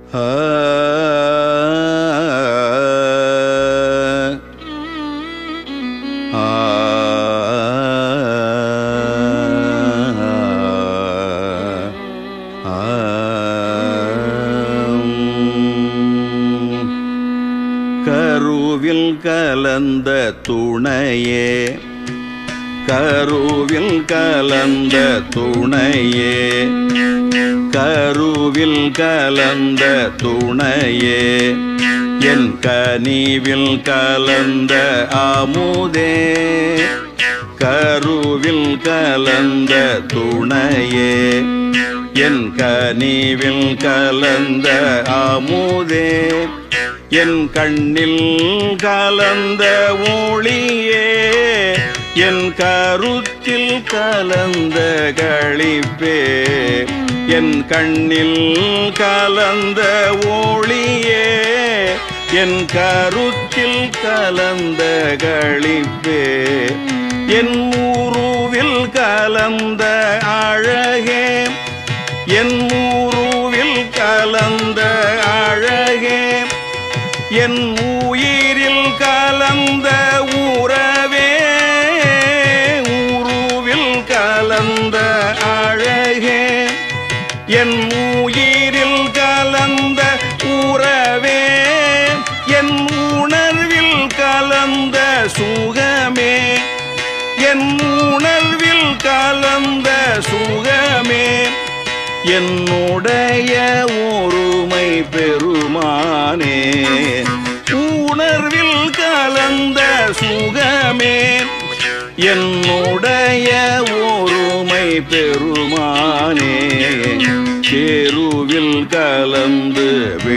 கருவில் கலந்த துணையே கருவில் கலந்த துணையே கருவில் கலந்த துணையே என் கனிவில் கலந்த அமுதே கருவில் கலந்த துணையே என் கனிவில் கலந்த அமுதே என் கண்ணில் கலந்த ஒளியே என் கருத்தில் கலந்த களிப்பே என் கண்ணில் கலந்த ஒளியே என் கருத்தில் கலந்த களிப்பே என் ஊருவில் கலந்த அழகே என் ஊருவில் கலந்த அழகே என் உயிரில் கலந்த உறவே ஊருவில் கலந்த அழகே என் உயிரில் கலந்த உறவே என் உணர்வில் கலந்த சுகமே என் உணர்வில் கலந்த சுகமே என்னுடைய ஒருமை பெருமானே உணர்வில் கலந்த சுகமே என்னுடைய ஒருமை பெருமானே சேருவில் கலந்து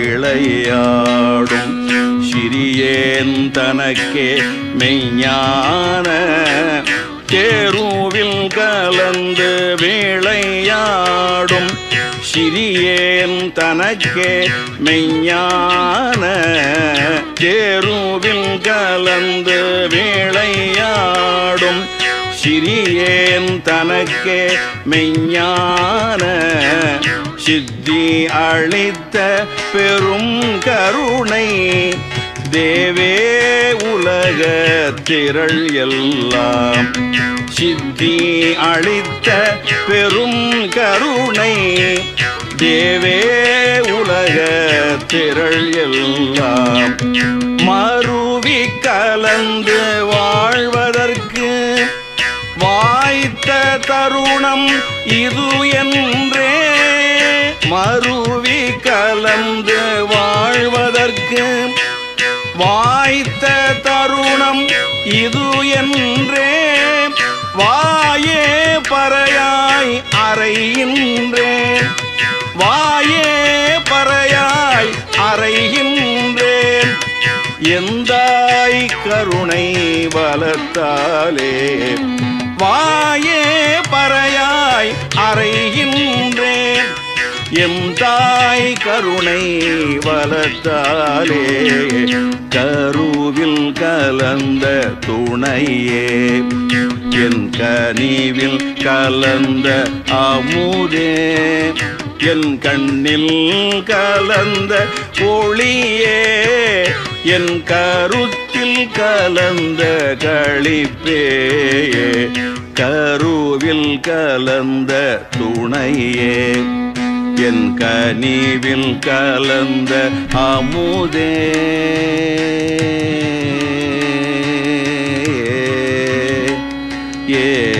விளையாடும் சிறியேன் தனக்கே மெய்ஞான தேருவில் கலந்து விளையாடும் சிறியேன் தனக்கே மெய்ஞான தேருவில் கலந்து விளையாடும் சிறியேன் தனக்கே மெய்ஞான சித்தி அளித்த பெரும் கருணை தேவே உலக திரள் எல்லாம் சித்தி அளித்த பெரும் கருணை தேவே உலக திரள் எல்லாம் மருவி கலந்து வாழ்வதற்கு வாய்த்த தருணம் இது என்றே மருவி கலந்து வாழ்வதற்கு வாய்த்த தருணம் இது என்றே வாயே பறையாய் அறைகின்றேன் வாயே பறையாய் அறைகின்றேன் எந்தாய் கருணை பலத்தாலே வாயே பறையாய் அறைகின்றேன் எம் தாய் கருணை வளர்த்தாலே கருவில் கலந்த துணையே என் கனிவில் கலந்த அமுதே என் கண்ணில் கலந்த ஒளியே என் கருத்தில் கலந்த களிப்பே கருவில் கலந்த துணையே என் கனிவில் கலந்த அமுதே ஏ